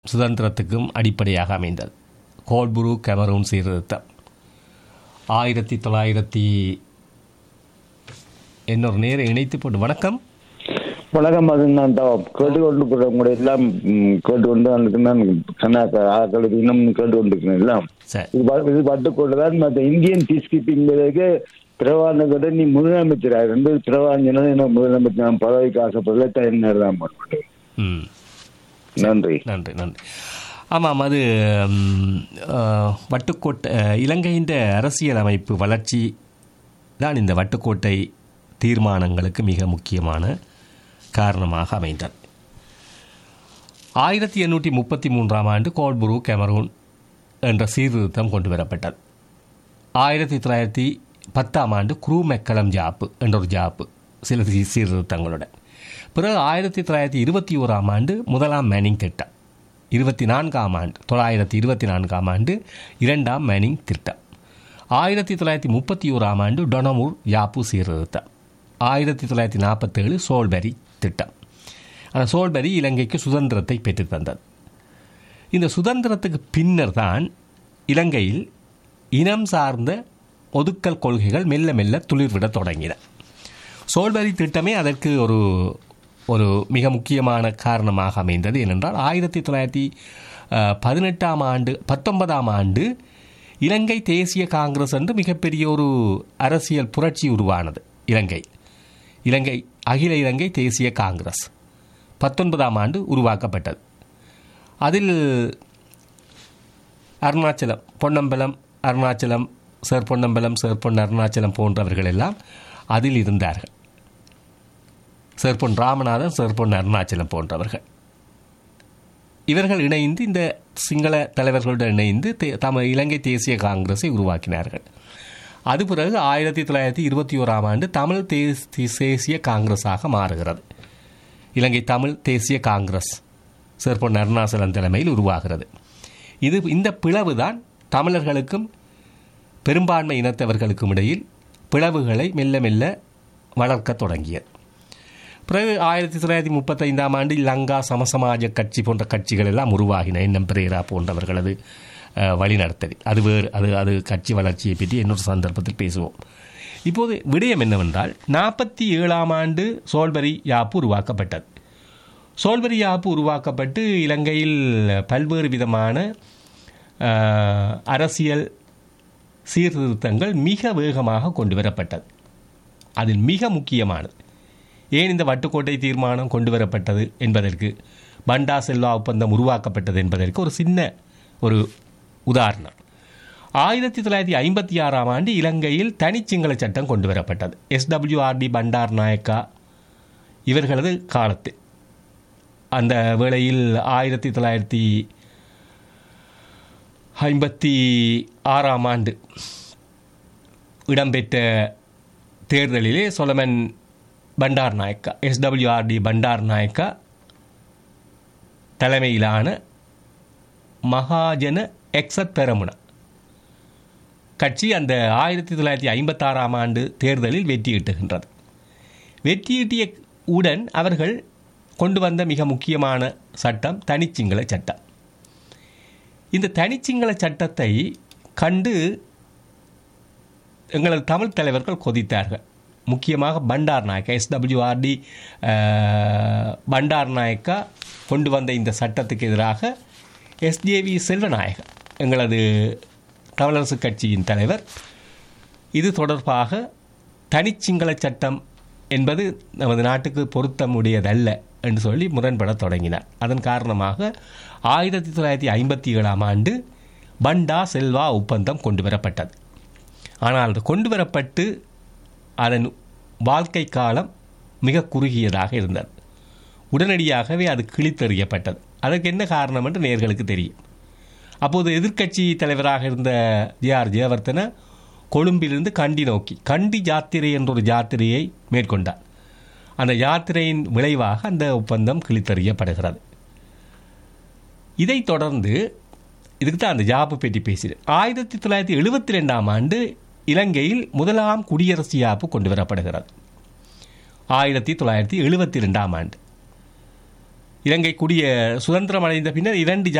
சுதந்திரத்துக்கும் அடிப்படையாக அமைந்தது கோல்புரு கெமரூன் சீர்திருத்தம் ஆயிரத்தி தொள்ளாயிரத்தி இன்னொரு நேரம் இணைத்து போட்டு வணக்கம் வணக்கம் அது நான் கேட்டுக்கொண்டு உங்களை எல்லாம் ம், கேட்டுக்கொண்டு அதுக்கு நான் கண்ணாக்க ஆக்களுக்கு இன்னும் கேட்டுக்கொண்டிருக்கிறேன் எல்லாம் சரி இது ப- இது பட்டுக்கொண்டுதான் மற்ற இந்தியன் பீஸ் கீப்பிங்கிறதுக்கு பிரவானகரை நீ முதலமைச்சராக இருந்து பிரவாஞ்சன முதலமைச்சர் நான் பதவிக்கு ஆசைப்படல தயார் தான் பண்ணுவேன் ம் நன்றி நன்றி நன்றி ஆமாம் அது ம், அஹ், வட்டுக்கோட்டை அஹ், இலங்கையின் அரசியல் அமைப்பு வளர்ச்சி தான் இந்த வட்டுக்கோட்டை தீர்மானங்களுக்கு மிக முக்கியமான காரணமாக அமைந்தது ஆயிரத்தி எண்ணூற்றி முப்பத்தி மூன்றாம் ஆண்டு கோல்புரு கெமரூன் என்ற சீர்திருத்தம் கொண்டு வரப்பட்டது ஆயிரத்தி தொள்ளாயிரத்தி பத்தாம் ஆண்டு குரூ மெக்கலம் ஜாப்பு என்ற ஒரு ஜாப்பு சில சீ- சீர்திருத்தங்களுடன் பிறகு ஆயிரத்தி தொள்ளாயிரத்தி இருபத்தி ஓராம் ஆண்டு முதலாம் மேனிங் திட்டம் இருபத்தி நான்காம் ஆண்டு தொள்ளாயிரத்தி இருபத்தி நான்காம் ஆண்டு இரண்டாம் மேனிங் திட்டம் ஆயிரத்தி தொள்ளாயிரத்தி முப்பத்தி ஓராம் ஆண்டு டொனமூர் யாப்பு சீர்திருத்தம் ஆயிரத்தி தொள்ளாயிரத்தி நாற்பத்தேழு சோல்பெரி திட்டம் அந்த சோல்பெரி இலங்கைக்கு சுதந்திரத்தை பெற்றுத் தந்தது இந்த சுதந்திரத்துக்கு பின்னர் தான் இலங்கையில் இனம் சார்ந்த ஒதுக்கல் கொள்கைகள் மெல்ல மெல்ல துளிர்விடத் தொடங்கின சோல்பரி திட்டமே அதற்கு ஒரு ஒரு மிக முக்கியமான காரணமாக அமைந்தது ஏனென்றால் ஆயிரத்தி தொள்ளாயிரத்தி அஹ், பதினெட்டாம் ஆண்டு பத்தொன்பதாம் ஆண்டு இலங்கை தேசிய காங்கிரஸ் என்று மிகப்பெரிய ஒரு அரசியல் புரட்சி உருவானது இலங்கை இலங்கை அகில இலங்கை தேசிய காங்கிரஸ் பத்தொன்பதாம் ஆண்டு உருவாக்கப்பட்டது அதில் அருணாச்சலம் பொன்னம்பலம் அருணாச்சலம் சேர் பொன்னம்பலம் சேர் பொன் அருணாச்சலம் போன்றவர்கள் எல்லாம் அதில் இருந்தார்கள் சேர் பொன் ராமநாதன் சேர் பொன் அருணாச்சலம் போன்றவர்கள் இவர்கள் இணைந்து இந்த சிங்கள தலைவர்களுடன் இணைந்து தே- தம இலங்கை தேசிய காங்கிரஸை உருவாக்கினார்கள் அது பிறகு ஆயிரத்தி தொள்ளாயிரத்தி இருபத்தி ஓராம் ஆண்டு தமிழ் தேஸ் தேசிய காங்கிரஸாக மாறுகிறது இலங்கை தமிழ் தேசிய காங்கிரஸ் சேர் பொன் அருணாச்சலம் தலைமையில் உருவாகிறது இது இந்த பிளவு தான் தமிழர்களுக்கும் பெரும்பான்மை இனத்தவர்களுக்கும் இடையில் பிளவுகளை மெல்ல மெல்ல வளர்க்கத் தொடங்கியது பிறகு ஆயிரத்தி தொள்ளாயிரத்தி முப்பத்தைந்தாம் ஆண்டு லங்கா சமசமாஜ கட்சி போன்ற கட்சிகள் எல்லாம் உருவாகின எண்ணம் பிரேரா போன்றவர்களது அஹ், வழிநடத்தல் அது வேறு அது அது கட்சி வளர்ச்சியை பற்றி இன்னொரு சந்தர்ப்பத்தில் பேசுவோம் இப்போது விடயம் என்னவென்றால் நாற்பத்தி ஏழாம் ஆண்டு சோல்பரி யாப்பு உருவாக்கப்பட்டது சோல்பரி யாப்பு உருவாக்கப்பட்டு இலங்கையில் பல்வேறு விதமான அஹ், அரசியல் சீர்திருத்தங்கள் மிக வேகமாக கொண்டு வரப்பட்டது அதில் மிக முக்கியமானது ஏன் இந்த வட்டுக்கோட்டை தீர்மானம் கொண்டு வரப்பட்டது என்பதற்கு பண்டா செல்வா ஒப்பந்தம் உருவாக்கப்பட்டது என்பதற்கு ஒரு சின்ன ஒரு உதாரணம் ஆயிரத்தி தொள்ளாயிரத்தி ஐம்பத்தி ஆறாம் ஆண்டு இலங்கையில் தனிச்சிங்கள சட்டம் கொண்டு வரப்பட்டது எஸ்டபிள்யூஆர்டி பண்டார் நாயக்கா இவர்களது காலத்தில் அந்த வேளையில் ஆயிரத்தி தொள்ளாயிரத்தி ஐம்பத்தி ஆறாம் ஆண்டு இடம்பெற்ற தேர்தலிலே Solomon Bandaranaike S W R D Bandaranaike தலைமையிலான மகாஜன எக்ஸத் பெரமுன கட்சி அந்த ஆயிரத்தி தொள்ளாயிரத்தி ஐம்பத்தாறாம் ஆண்டு தேர்தலில் வெற்றியிட்டுகின்றது வெற்றியீட்டிய உடன் அவர்கள் கொண்டு வந்த மிக முக்கியமான சட்டம் தனிச்சிங்கள சட்டம் இந்த தனிச்சிங்கள சட்டத்தை கண்டு எங்களது தமிழ் தலைவர்கள் கொதித்தார்கள் முக்கியமாக Bandaranaike S W R D Bandaranaike கொண்டு வந்த இந்த சட்டத்துக்கு எதிராக எஸ்ஜேவி செல்வநாயகர் எங்களது தமிழரசு கட்சியின் தலைவர் இது தொடர்பாக தனிச்சிங்கள சட்டம் என்பது நமது நாட்டுக்கு பொருத்தமுடையதல்ல என்று சொல்லி முரண்பட தொடங்கினார் அதன் காரணமாக ஆயிரத்தி தொள்ளாயிரத்தி ஐம்பத்தி ஏழாம் ஆண்டு பண்டா செல்வா ஒப்பந்தம் கொண்டு வரப்பட்டது ஆனால் அது கொண்டு வரப்பட்டு அதன் வாழ்க்கை காலம் மிக குறுகியதாக இருந்தது உடனடியாகவே அது கிழித்தெறியப்பட்டது அதற்கு என்ன காரணம் என்று நேர்களுக்கு தெரியும் அப்போது எதிர்க்கட்சி தலைவராக இருந்த ஜே ஆர் ஜெயவர்தன கொழும்பிலிருந்து கண்டி நோக்கி கண்டி யாத்திரை என்ற ஒரு யாத்திரையை மேற்கொண்டார் அந்த யாத்திரையின் விளைவாக அந்த ஒப்பந்தம் கிழித்தறியப்படுகிறது இதைத் தொடர்ந்து இதுக்கு தான் அந்த ஜாப்பு பற்றி பேசினேன் ஆயிரத்தி தொள்ளாயிரத்தி எழுபத்தி ரெண்டாம் ஆண்டு இலங்கையில் முதலாம் குடியரசு யாப்பு கொண்டு வரப்படுகிறது ஆயிரத்தி தொள்ளாயிரத்தி எழுபத்தி ரெண்டாம் ஆண்டு இலங்கை குடிய சுதந்திரம் அடைந்த பின்னர் இரண்டு